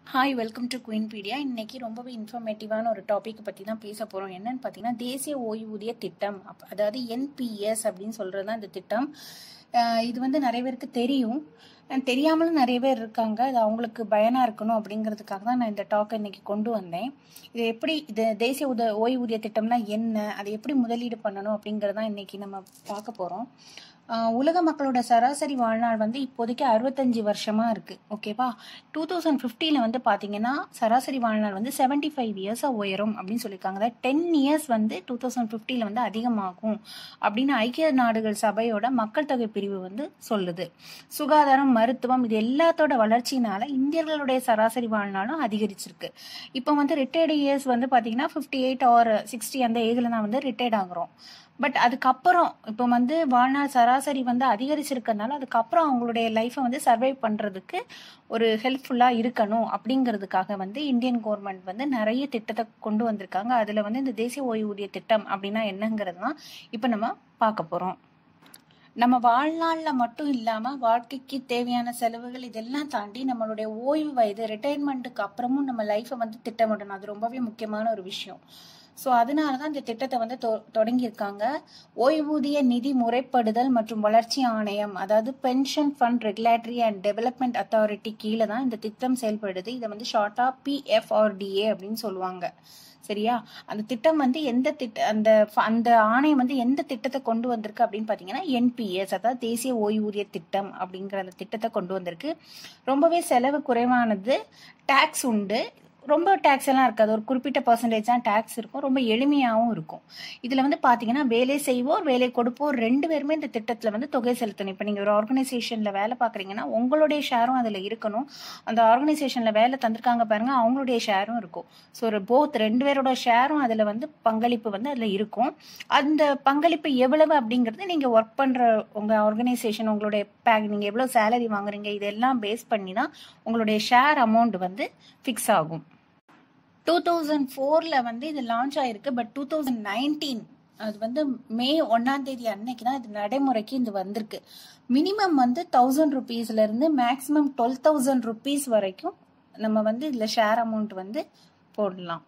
hi welcome to குயின்பீடியா இன்னைக்கு ரொம்பவே இன்ஃபர்மேட்டிவான ஒரு டாபிக் பற்றி தான் பேச போகிறோம் என்னன்னு பார்த்தீங்கன்னா தேசிய ஓய்வூதிய திட்டம் அப்- அதாவது என்பிஎஸ் அப்படின்னு சொல்கிறது தான் இந்த திட்டம் அஹ் இது வந்து நிறைய பேருக்கு தெரியும் அஹ் தெரியாமலும் நிறைய பேர் இருக்காங்க அது அவங்களுக்கு பயனாக இருக்கணும் அப்படிங்கிறதுக்காக தான் நான் இந்த டாக்கை இன்னைக்கு கொண்டு வந்தேன் இது எப்படி இது தேசிய உத ஓய்வூதிய திட்டம்னா என்ன அதை எப்படி முதலீடு பண்ணணும் அப்படிங்கிறதான் இன்னைக்கு நம்ம பார்க்க போகிறோம் ஆஹ் உலக மக்களோட சராசரி வாழ்நாள் வந்து இப்போதைக்கு அறுபத்தஞ்சு வருஷமா இருக்கு ஓகேவா டூ தௌசண்ட் ஃபிஃப்டியில் வந்து பார்த்தீங்கன்னா சராசரி வாழ்நாள் வந்து செவன்டி ஃபைவ் இயர்ஸாக உயரும் அப்படின்னு சொல்லியிருக்காங்க டென் இயர்ஸ் வந்து டூ தௌசண்ட் ஃபிஃப்டியில் வந்து அதிகமாகும் அப்படின்னு ஐக்கிய நாடுகள் சபையோட மக்கள் தொகை பிரிவு வந்து சொல்லுது சுகாதாரம் மருத்துவம் இது எல்லாத்தோட வளர்ச்சியினால இந்தியர்களுடைய சராசரி வாழ்நாளும் அதிகரிச்சிருக்கு இப்போ வந்து ரிட்டையர்டு இயர்ஸ் வந்து பார்த்தீங்கன்னா ஃபிஃப்டி எயிட் ஆர் சிக்ஸ்டி அந்த ஏஜில் தான் வந்து ரிட்டையர்ட் ஆகுறோம் பட் அதுக்கப்புறம் இப்போ வந்து வாழ்நாள் சராசரி வந்து அதிகரிச்சிருக்கனால அதுக்கப்புறம் அவங்களுடைய லைஃப்பை வந்து சர்வை பண்ணுறதுக்கு ஒரு ஹெல்ப்ஃபுல்லாக இருக்கணும் அப்படிங்கிறதுக்காக வந்து இந்தியன் கவர்மெண்ட் வந்து நிறைய திட்டத்தை கொண்டு வந்திருக்காங்க அதில் வந்து இந்த தேசிய ஓய்வூதிய திட்டம் அப்படின்னா என்னங்கிறது தான் இப்போ நம்ம பார்க்க போகிறோம் நம்ம வாழ்நாளில் மட்டும் இல்லாமல் வாழ்க்கைக்கு தேவையான செலவுகள் இதெல்லாம் தாண்டி நம்மளுடைய ஓய்வு வயது ரிட்டையர்மெண்ட்டுக்கு அப்புறமும் நம்ம லைஃப்பை வந்து திட்டமிடணும் அது ரொம்பவே முக்கியமான ஒரு விஷயம் ஸோ அதனால தான் இந்த திட்டத்தை வந்து தொ- தொடங்கியிருக்காங்க ஓய்வூதிய நிதி முறைப்படுதல் மற்றும் வளர்ச்சி ஆணையம் அதாவது pension fund regulatory and development authority கீழே தான் இந்த திட்டம் செயல்படுது இதை வந்து ஷார்ட்டாக பிஎஃப்ஆர்டிஏ அப்படின்னு சொல்லுவாங்க சரியா அந்த திட்டம் வந்து எந்த திட்ட அந்த ஃப- அந்த ஆணையம் வந்து எந்த திட்டத்தை கொண்டு வந்திருக்கு அப்படின்னு பார்த்தீங்கன்னா என்பிஎஸ் அதாவது தேசிய ஓய்வூதிய திட்டம் அப்படிங்கிற அந்த திட்டத்தை கொண்டு வந்திருக்கு ரொம்பவே செலவு குறைவானது டேக்ஸ் உண்டு ரொம்ப டேக்ஸ் எல்லாம் இருக்காது ஒரு குறிப்பிட்ட பர்சன்டேஜ் தான் டேக்ஸ் இருக்கும் ரொம்ப எளிமையாகவும் இருக்கும் இதில் வந்து பார்த்தீங்கன்னா வேலை செய்வோர் வேலை கொடுப்போர் ரெண்டு பேருமே இந்த திட்டத்தில் வந்து தொகை செலுத்தணும் இப்போ நீங்கள் ஒரு ஆர்கனைசேஷனில் வேலை பார்க்குறீங்கன்னா உங்களுடைய ஷேரும் அதில் இருக்கணும் அந்த ஆர்கனைசேஷனில் வேலை தந்திருக்காங்க பாருங்க அவங்களுடைய ஷேரும் இருக்கும் ஸோ ஒரு போத் ரெண்டு பேரோட ஷேரும் அதில் வந்து பங்களிப்பு வந்து அதில் இருக்கும் அந்த பங்களிப்பு எவ்வளவு அப்படிங்கிறது நீங்கள் ஒர்க் பண்ணுற உங்கள் ஆர்கனைசேஷன் உங்களுடைய பேக் நீங்கள் எவ்வளோ சேலரி வாங்குறீங்க இதெல்லாம் பேஸ் பண்ணி தான் உங்களுடைய ஷேர் அமௌண்ட் வந்து ஃபிக்ஸ் ஆகும் டூ தௌசண்ட் ஃபோரில் வந்து இது லான்ச் ஆயிருக்கு பட் டூ தௌசண்ட் நைன்டீன் அது வந்து மே ஒன்னாம் தேதி அன்னைக்கு தான் இது நடைமுறைக்கு இது வந்திருக்கு மினிமம் வந்து தௌசண்ட் ருபீஸ்லேருந்து மேக்ஸிமம் டுவெல் தௌசண்ட் ருபீஸ் வரைக்கும் நம்ம வந்து இதில் ஷேர் அமௌண்ட் வந்து போடலாம்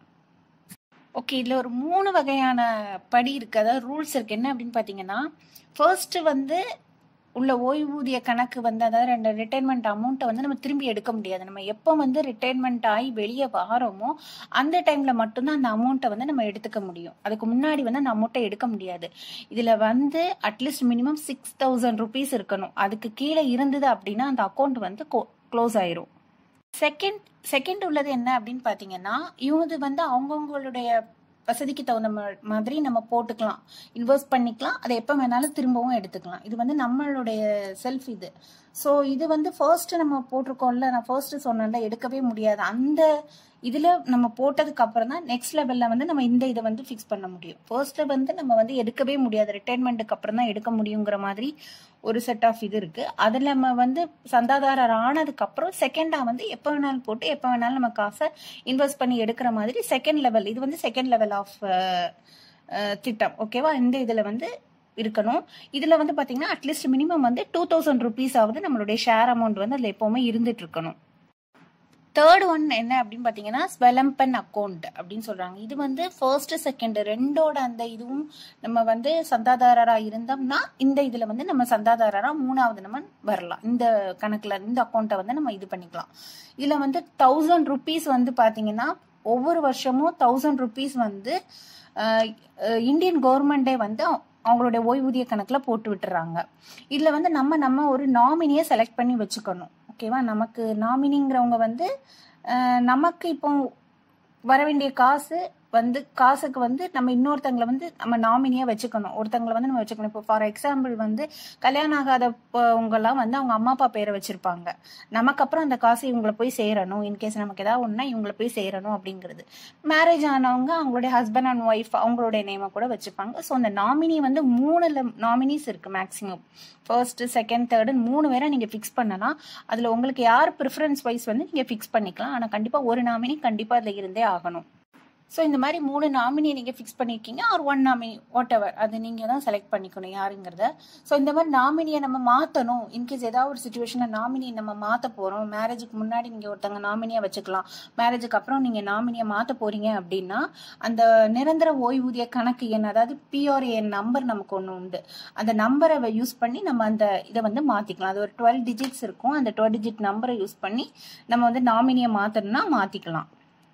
ஓகே இதில் ஒரு மூணு வகையான படி இருக்குது அதாவது ரூல்ஸ் இருக்குது என்ன அப்படின்னு பார்த்தீங்கன்னா ஃபர்ஸ்ட் வந்து உள்ள ஓய்வூதிய கணக்கு வந்து அதாவது ரெண்டு ரிட்டைர்மெண்ட் அமௌண்ட்டை வந்து நம்ம திரும்பி எடுக்க முடியாது நம்ம எப்போ வந்து ரிட்டைர்மெண்ட் ஆகி வெளியே வாரோமோ அந்த டைமில் மட்டும்தான் அந்த அமௌண்ட்டை வந்து நம்ம எடுத்துக்க முடியும் அதுக்கு முன்னாடி வந்து அந்த அமௌண்ட்டை எடுக்க முடியாது இதில் வந்து at least minimum six thousand rupees இருக்கணும் அதுக்கு கீழே இருந்தது அப்படின்னா அந்த அக்கௌண்ட் வந்து க்ளோஸ் ஆயிரும் செகண்ட் செகண்ட் உள்ளது என்ன அப்படின்னு பார்த்தீங்கன்னா இவங்க வந்து அவங்கவுங்களுடைய வசதிக்கு தகுந்த மா- மாதிரி நம்ம போட்டுக்கலாம் இன்வெஸ்ட் பண்ணிக்கலாம் அதை எப்போ வேணாலும் திரும்பவும் எடுத்துக்கலாம் இது வந்து நம்மளுடைய செல்ஃப் இது ஸோ இது வந்து ஃபர்ஸ்ட் நம்ம போட்டிருக்கோம்ல நான் ஃபர்ஸ்ட் சொன்னேன்ல எடுக்கவே முடியாது அந்த இதில் நம்ம போட்டதுக்கு அப்புறம் தான் நெக்ஸ்ட் லெவலில் வந்து நம்ம இந்த இதை வந்து ஃபிக்ஸ் பண்ண முடியும் ஃபர்ஸ்ட் வந்து நம்ம வந்து எடுக்கவே முடியாது ரிட்டைர்மெண்ட்டுக்கு அப்புறம் தான் எடுக்க முடியுங்கிற மாதிரி ஒரு செட் ஆஃப் இது இருக்கு அதில் நம்ம வந்து சந்தாதாரர் ஆனதுக்கு அப்புறம் செகண்டாக வந்து எப்போ வேணாலும் போட்டு எப்போ வேணாலும் நம்ம காசை இன்வெஸ்ட் பண்ணி எடுக்கிற மாதிரி செகண்ட் லெவல் இது வந்து செகண்ட் லெவல் ஆஃப் திட்டம் ஓகேவா இந்த இதில் வந்து இருக்கணும் இதில் வந்து பார்த்தீங்கன்னா அட்லீஸ்ட் மினிமம் வந்து டூ தௌசண்ட் ருபீஸ் ஆகுது நம்மளுடைய ஷேர் அமௌண்ட் வந்து அதில் எப்போவுமே இருந்துட்டு இருக்கணும் தேர்ட் ஒன் என்ன அப்படின்னு பார்த்தீங்கன்னா ஸ்வெலம்பன் அக்கௌண்ட் அப்படின்னு சொல்றாங்க இது வந்து ஃபர்ஸ்ட் செகண்ட் ரெண்டோட அந்த இதுவும் நம்ம வந்து சந்தாதாரராக இருந்தோம்னா இந்த இதில் வந்து நம்ம சந்தாதாரராக மூணாவது நம்ம வரலாம் இந்த கணக்கில் இந்த அக்கௌண்ட்டை வந்து நம்ம இது பண்ணிக்கலாம் இதில் வந்து தௌசண்ட் ருபீஸ் வந்து பார்த்தீங்கன்னா ஒவ்வொரு வருஷமும் தௌசண்ட் ருபீஸ் வந்து அஹ், அஹ், இந்தியன் கவர்மெண்டே வந்து அவங்களுடைய ஓய்வூதிய கணக்கில் போட்டு விட்டுறாங்க இதில் வந்து நம்ம நம்ம ஒரு நாமினியை செலக்ட் பண்ணி வச்சுக்கணும் ஓகேவா நமக்கு நாமினிங்கிறவங்க வந்து அஹ், நமக்கு இப்போ வர வேண்டிய காசு வந்து காசுக்கு வந்து நம்ம இன்னொருத்தங்களை வந்து நம்ம நாமினியாக வச்சுக்கணும் ஒருத்தங்களை வந்து நம்ம வச்சுக்கணும் இப்போ ஃபார் எக்ஸாம்பிள் வந்து கல்யாணம் ஆகாதவங்கெல்லாம் வந்து அவங்க அம்மா அப்பா பேரை வச்சிருப்பாங்க நமக்கு அப்புறம் அந்த காசு இவங்களை போய் சேரணும் இன்கேஸ் நமக்கு ஏதாவது ஒன்றா இவங்களை போய் சேரணும் அப்படிங்கிறது மேரேஜ் ஆனவங்க அவங்களுடைய ஹஸ்பண்ட் அண்ட் ஒய்ஃப் அவங்களுடைய நேமை கூட வச்சுப்பாங்க ஸோ அந்த நாமினி வந்து மூணு நாமினிஸ் இருக்கு மேக்ஸிமம் ஃபர்ஸ்ட் செகண்ட் தேர்டுன்னு மூணு பேரை நீங்கள் ஃபிக்ஸ் பண்ணலாம் அதில் உங்களுக்கு யார் ப்ரிஃபரன்ஸ் வைஸ் வந்து நீங்கள் ஃபிக்ஸ் பண்ணிக்கலாம் ஆனால் கண்டிப்பாக ஒரு நாமினி கண்டிப்பாக அதில் இருந்தே ஆகணும் ஸோ இந்த மாதிரி மூணு நாமினி நீங்கள் ஃபிக்ஸ் பண்ணியிருக்கீங்க or one nominee whatever அது நீங்கள் தான் செலக்ட் பண்ணிக்கணும் யாருங்கிறத ஸோ இந்த மாதிரி நாமினியை நம்ம மாற்றணும் இன்கேஸ் ஏதாவது ஒரு சுச்சுவேஷனில் நாமினி நம்ம மாற்ற போகிறோம் மேரேஜுக்கு முன்னாடி நீங்கள் ஒருத்தங்க நாமினியாக வச்சுக்கலாம் மேரேஜுக்கு அப்புறம் நீங்கள் நாமினியை மாற்ற போகிறீங்க அப்படின்னா அந்த நிரந்தர ஓய்வூதிய கணக்கு எண் அதாவது பிஆர்ஏஎன் நம்பர் நமக்கு ஒன்று உண்டு அந்த நம்பரை யூஸ் பண்ணி நம்ம அந்த இதை வந்து மாற்றிக்கலாம் அது ஒரு டுவெல் டிஜிட்ஸ் இருக்கும் அந்த டுவெல் டிஜிட் நம்பரை யூஸ் பண்ணி நம்ம வந்து நாமினியை மாற்றணும்னா மாற்றிக்கலாம்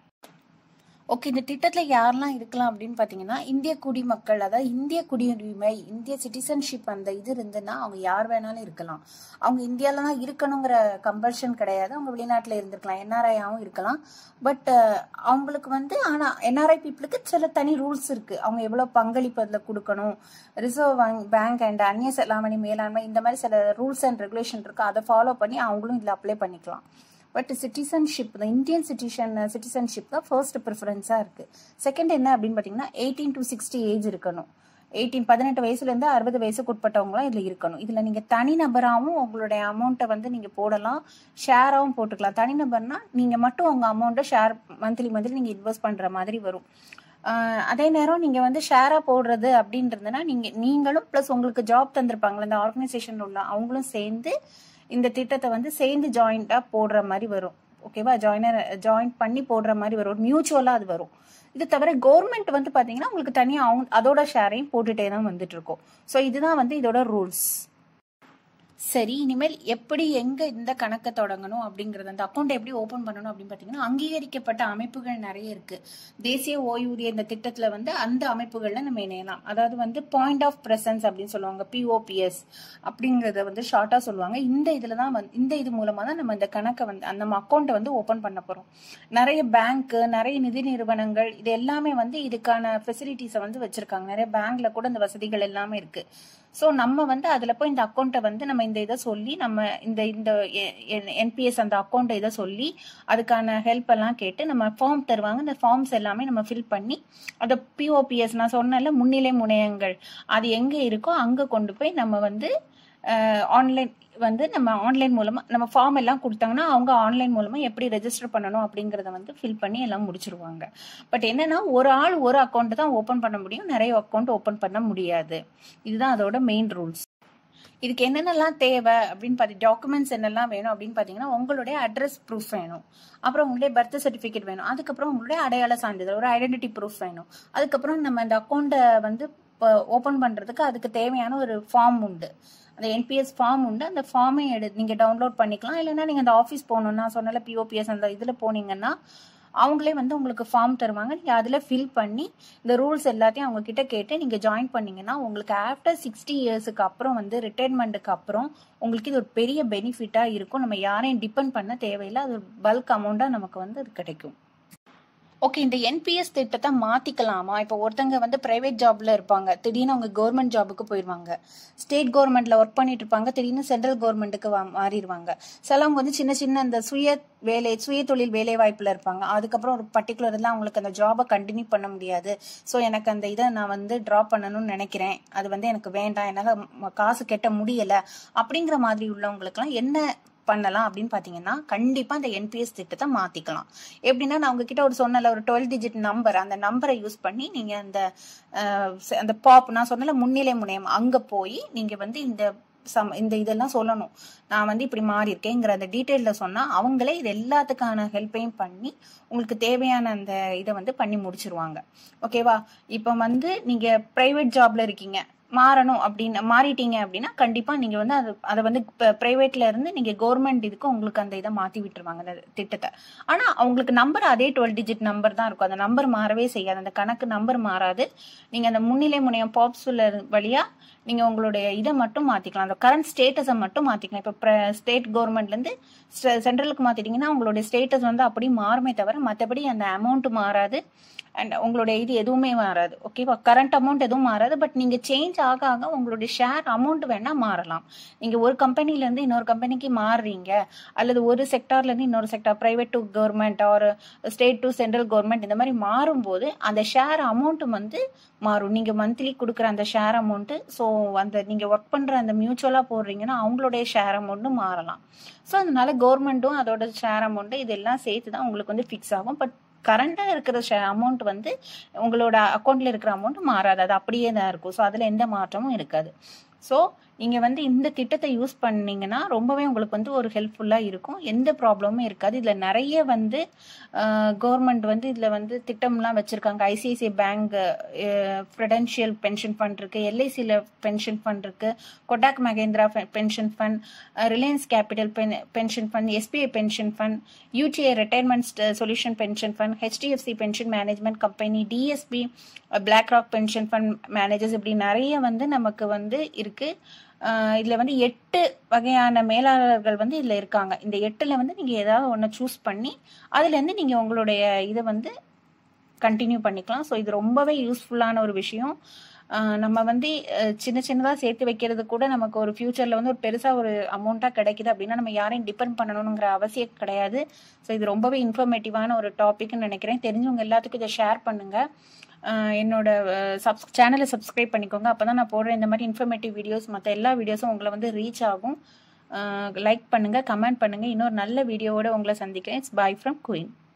ஓகே இந்த திட்டத்தில் யாரெல்லாம் இருக்கலாம் அப்படின்னு பார்த்தீங்கன்னா இந்திய குடிமக்கள் அதாவது இந்திய குடியுரிமை இந்திய சிட்டிசன்ஷிப் அந்த இது இருந்துன்னா அவங்க யார் வேணாலும் இருக்கலாம் அவங்க இந்தியாவில் தான் இருக்கணுங்கிற கம்பல்ஷன் கிடையாது அவங்க வெளிநாட்டில் இருந்திருக்கலாம் என்ஆர்ஐயாகவும் இருக்கலாம் பட் அவங்களுக்கு வந்து ஆனால் என்ஆர்ஐ பீப்புளுக்கு சில தனி ரூல்ஸ் இருக்குது அவங்க எவ்வளோ பங்களிப்பு அதில் கொடுக்கணும் ரிசர்வ் பேங்க் அண்ட் அந்நிய செலாவணி மேலாண்மை இந்த மாதிரி சில ரூல்ஸ் அண்ட் ரெகுலேஷன் இருக்குது அதை ஃபாலோ பண்ணி அவங்களும் இதில் அப்ளை பண்ணிக்கலாம் பட் சிட்டிசன்ஷிப் தான் இந்தியன் சிட்டிசன் சிட்டிசன்ஷிப் தான் ஃபர்ஸ்ட் ப்ரிஃபரன்ஸாக இருக்குது செகண்ட் என்ன அப்படின்னு பார்த்தீங்கன்னா எயிட்டீன் டு சிக்ஸ்டி ஏஜ் இருக்கணும் எயிட்டீன் பதினெட்டு வயசுலேருந்து அறுபது வயசுக்கு உட்பட்டவங்களாம் இதில் இருக்கணும் இதில் நீங்கள் தனிநபராகவும் உங்களுடைய அமௌண்ட்டை வந்து நீங்கள் போடலாம் ஷேராகவும் போட்டுக்கலாம் தனிநபர்னா நீங்கள் மட்டும் உங்கள் அமௌண்ட்டை ஷேர் மந்த்லி மந்த்லி நீங்கள் இன்வெஸ்ட் பண்ணுற மாதிரி வரும் அதே நேரம் நீங்கள் வந்து ஷேராக போடுறது அப்படின்றதுனா நீங்கள் நீங்களும் ப்ளஸ் உங்களுக்கு ஜாப் தந்திருப்பாங்களே இந்த ஆர்கனைசேஷன் உள்ள அவங்களும் சேர்ந்து இந்த திட்டத்தை வந்து சேர்ந்து ஜாயிண்டாக போடுற மாதிரி வரும் ஓகேவா ஜாயினர் ஜாயின் பண்ணி போடுற மாதிரி வரும் மியூச்சுவலாக அது வரும் இது தவிர கவர்மெண்ட் வந்து பார்த்தீங்கன்னா உங்களுக்கு தனியாக அவங்க அதோட ஷேரையும் போட்டுகிட்டே தான் வந்துட்டு இருக்கோம் ஸோ இதுதான் வந்து இதோட ரூல்ஸ் சரி இனிமேல் எப்படி எங்க இந்த கணக்கை தொடங்கணும் அப்படிங்கறது அந்த அக்கௌண்ட் எப்படி ஓபன் பண்ணணும் அப்படின்னு பாத்தீங்கன்னா அங்கீகரிக்கப்பட்ட அமைப்புகள் நிறைய இருக்கு தேசிய ஓய்வூதிய இந்த திட்டத்துல வந்து அந்த அமைப்புகள்ல நம்ம இணையலாம் அதாவது வந்து பாயிண்ட் ஆஃப் பிரசன்ஸ் அப்படின்னு சொல்லுவாங்க பிஓபிஎஸ் அப்படிங்கறத வந்து ஷார்ட்டா சொல்லுவாங்க இந்த இதுல தான் வந்து இந்த இது மூலமா தான் நம்ம இந்த கணக்கை வந்து அந்த அக்கௌண்ட்டை வந்து ஓபன் பண்ண போறோம் நிறைய பேங்க் நிறைய நிதி நிறுவனங்கள் இது எல்லாமே வந்து இதுக்கான ஃபெசிலிட்டிஸை வந்து வச்சிருக்காங்க நிறைய பேங்க்ல கூட இந்த வசதிகள் எல்லாமே இருக்கு ஸோ நம்ம வந்து அதில் போய் இந்த அக்கௌண்ட்டை வந்து நம்ம இந்த இதை சொல்லி நம்ம இந்த இந்த என்பிஎஸ் அந்த அக்கௌண்ட்டை இதை சொல்லி அதுக்கான ஹெல்ப் எல்லாம் கேட்டு நம்ம ஃபார்ம் தருவாங்க இந்த ஃபார்ம்ஸ் எல்லாமே நம்ம ஃபில் பண்ணி அந்த பிஓபிஎஸ் நான் சொன்னல முன்னிலை முனையங்கள் அது எங்கே இருக்கோ அங்கே கொண்டு போய் நம்ம வந்து ஆன்லைன் வந்து நம்ம ஆன்லைன் மூலமா நம்ம ஃபார்ம் எல்லாம் கொடுத்தாங்கன்னா அவங்க ஆன்லைன் மூலமா எப்படி ரெஜிஸ்டர் பண்ணணும் அப்படிங்கறத வந்து ஃபில் பண்ணி எல்லாம் முடிச்சிருவாங்க பட் என்னன்னா ஒரு ஆள் ஒரு அக்கௌண்ட் தான் ஓபன் பண்ண முடியும் நிறைய அக்கௌண்ட் ஓபன் பண்ண முடியாது இதுதான் அதோட மெயின் ரூல்ஸ் இதுக்கு என்னென்னலாம் தேவை அப்படின்னு பார்த்து டாக்குமெண்ட்ஸ் என்னெல்லாம் வேணும் அப்படின்னு பார்த்தீங்கன்னா உங்களுடைய அட்ரஸ் ப்ரூஃப் வேணும் அப்புறம் உங்களுடைய பர்த் சர்டிஃபிகேட் வேணும் அதுக்கப்புறம் உங்களுடைய அடையாள சான்றிதழ் ஒரு ஐடென்டிட்டி ப்ரூஃப் வேணும் அதுக்கப்புறம் நம்ம அந்த அக்கௌண்ட்டை வந்து ஓப்பன் பண்ணுறதுக்கு அதுக்கு தேவையான ஒரு ஃபார்ம் உண்டு அந்த என்பிஎஸ் ஃபார்ம் உண்டு அந்த ஃபார்மை எடு நீங்கள் டவுன்லோட் பண்ணிக்கலாம் இல்லைன்னா நீங்கள் அந்த ஆஃபீஸ் போகணுன்னா சொன்னால பிஓபிஎஸ் அந்த இதில் போனீங்கன்னா அவங்களே வந்து உங்களுக்கு ஃபார்ம் தருவாங்க நீங்கள் அதில் ஃபில் பண்ணி இந்த ரூல்ஸ் எல்லாத்தையும் அவங்க கிட்ட கேட்டு நீங்கள் ஜாயின் பண்ணீங்கன்னா உங்களுக்கு ஆஃப்டர் சிக்ஸ்டி இயர்ஸுக்கு அப்புறம் வந்து ரிட்டையர்மெண்ட்டுக்கு அப்புறம் உங்களுக்கு இது ஒரு பெரிய பெனிஃபிட்டாக இருக்கும் நம்ம யாரையும் டிபெண்ட் பண்ண தேவையில்லை அது பல்க் அமௌண்ட்டாக நமக்கு வந்து அது கிடைக்கும் ஓகே இந்த என்பிஎஸ் திட்டத்தை மாத்திக்கலாமா இப்போ ஒருத்தங்க வந்து பிரைவேட் ஜாப்ல இருப்பாங்க திடீர்னு அவங்க கவர்மெண்ட் ஜாபுக்கு போயிடுவாங்க ஸ்டேட் கவர்மெண்ட்ல ஒர்க் பண்ணிட்டு இருப்பாங்க திடீர்னு சென்ட்ரல் கவர்மெண்ட்டுக்கு மாறிடுவாங்க சிலவங்க வந்து சின்ன சின்ன அந்த சுய வேலை சுய தொழில் வேலை வாய்ப்புல இருப்பாங்க அதுக்கப்புறம் ஒரு பர்டிகுலர்ல அவங்களுக்கு அந்த ஜாபை கண்டினியூ பண்ண முடியாது ஸோ எனக்கு அந்த இதை நான் வந்து ட்ராப் பண்ணணும்னு நினைக்கிறேன் அது வந்து எனக்கு வேண்டாம் என்னால் காசு கெட்ட முடியல அப்படிங்கிற மாதிரி உள்ளவங்களுக்குலாம் என்ன பண்ணலாம் அப்படின்னு பார்த்தீங்கன்னா கண்டிப்பாக அந்த என்பிஎஸ் திட்டத்தை மாற்றிக்கலாம் எப்படின்னா நான் உங்ககிட்ட ஒரு சொன்னல ஒரு டுவெல் டிஜிட் நம்பர் அந்த நம்பரை யூஸ் பண்ணி நீங்கள் அந்த அந்த பாப் நான் சொன்னல முன்னிலை முனையம் அங்கே போய் நீங்கள் வந்து இந்த சம் இந்த இதெல்லாம் சொல்லணும் நான் வந்து இப்படி மாறி இருக்கேங்கிற அந்த டீட்டெயிலில் சொன்னால் அவங்களே இது எல்லாத்துக்கான ஹெல்ப்பையும் பண்ணி உங்களுக்கு தேவையான அந்த இதை வந்து பண்ணி முடிச்சிருவாங்க ஓகேவா இப்போ வந்து நீங்கள் ப்ரைவேட் ஜாப்ல இருக்கீங்க மாறணும் அப்படின்னு மாறிட்டீங்க அப்படின்னா கண்டிப்பா நீங்க வந்து அது அதை வந்து பிரைவேட்ல இருந்து நீங்க கவர்மெண்ட் இதுக்கு உங்களுக்கு அந்த இதை மாத்தி விட்டுருவாங்க அந்த திட்டத்தை ஆனா அவங்களுக்கு நம்பர் அதே டுவெல் டிஜிட் நம்பர் தான் இருக்கும் அந்த நம்பர் மாறவே செய்யாது அந்த கணக்கு நம்பர் மாறாது நீங்க அந்த முன்னிலை முனையம் பாப்ஸ்ல வழியா நீங்க உங்களுடைய இதை மட்டும் மாத்திக்கலாம் அந்த கரண்ட் ஸ்டேட்டஸை மட்டும் மாத்திக்கலாம் இப்போ ஸ்டேட் கவர்மெண்ட்ல இருந்து சென்ட்ரலுக்கு மாத்திட்டீங்கன்னா உங்களுடைய ஸ்டேட்டஸ் வந்து அப்படி மாறுமே தவிர மற்றபடி அந்த அமௌண்ட் மாறாது அண்ட் உங்களுடைய இது எதுவுமே மாறாது ஓகேவா கரண்ட் அமௌண்ட் எதுவும் மாறாது பட் நீங்கள் சேஞ்ச் ஆக ஆக உங்களுடைய ஷேர் அமௌண்ட் வேணால் மாறலாம் நீங்கள் ஒரு கம்பெனிலேருந்து இன்னொரு கம்பெனிக்கு மாறுறீங்க அல்லது ஒரு செக்டார்லேருந்து இன்னொரு sector private to government or state to central government இந்த மாதிரி மாறும்போது அந்த ஷேர் அமௌண்ட்டு வந்து மாறும் நீங்கள் மந்த்லி கொடுக்குற அந்த ஷேர் அமௌண்ட்டு ஸோ அந்த நீங்கள் ஒர்க் பண்ணுற அந்த மியூச்சுவலாக போடுறீங்கன்னா அவங்களுடைய ஷேர் அமௌண்ட்டும் மாறலாம் ஸோ அதனால கவர்மெண்ட்டும் அதோட ஷேர் அமௌண்ட்டு இதெல்லாம் சேர்த்து தான் உங்களுக்கு வந்து ஃபிக்ஸ் ஆகும் பட் கரண்டாக இருக்கிற அமௌண்ட் வந்து உங்களோட அக்கௌண்ட்டில் இருக்கிற அமௌண்ட் மாறாது அது அப்படியே தான் இருக்கும் ஸோ அதில் எந்த மாற்றமும் இருக்காது ஸோ நீங்கள் வந்து இந்த திட்டத்தை யூஸ் பண்ணீங்கன்னா ரொம்பவே உங்களுக்கு வந்து ஒரு ஹெல்ப்ஃபுல்லாக இருக்கும் எந்த ப்ராப்ளமும் இருக்காது இதில் நிறைய வந்து கவர்மெண்ட் வந்து இதில் வந்து திட்டம்லாம் வச்சுருக்காங்க ICICI Bank Prudential pension fund இருக்குது எல்ஐசியில் பென்ஷன் ஃபண்ட் இருக்குது Kotak Mahindra pension fund Reliance Capital pen pension fund SBI pension fund UTI retirement solution pension fund HDFC pension management company DSP BlackRock pension fund managers இப்படி நிறைய வந்து நமக்கு வந்து இருக்குது இதில் வந்து எட்டு வகையான மேலாளர்கள் வந்து இதில் இருக்காங்க இந்த எட்டில் வந்து நீங்கள் ஏதாவது ஒன்று சூஸ் பண்ணி அதுலேருந்து நீங்கள் உங்களுடைய இதை வந்து கண்டினியூ பண்ணிக்கலாம் ஸோ இது ரொம்பவே யூஸ்ஃபுல்லான ஒரு விஷயம் நம்ம வந்து சின்ன சின்னதாக சேர்த்து வைக்கிறது கூட நமக்கு ஒரு ஃப்யூச்சரில் வந்து ஒரு பெருசாக ஒரு அமௌண்ட்டாக கிடைக்குது அப்படின்னா நம்ம யாரையும் டிபெண்ட் பண்ணணுங்கிற அவசியம் கிடையாது ஸோ இது ரொம்பவே இன்ஃபர்மேட்டிவான ஒரு டாபிக்னு நினைக்கிறேன் தெரிஞ்சவங்க எல்லாத்துக்கும் இதை ஷேர் பண்ணுங்கள் என்னோட சப்ஸ் சேனலை சப்ஸ்கிரைப் பண்ணிக்கோங்க அப்போ தான் நான் போடுற இந்த மாதிரி இன்ஃபர்மேட்டிவ் வீடியோஸ் மற்ற எல்லா வீடியோஸும் உங்களை வந்து ரீச் ஆகும் லைக் பண்ணுங்கள் கமெண்ட் பண்ணுங்கள் இன்னொரு நல்ல வீடியோவோட உங்களை சந்திக்கிறேன் இட்ஸ் பாய் ஃப்ரம் குயின்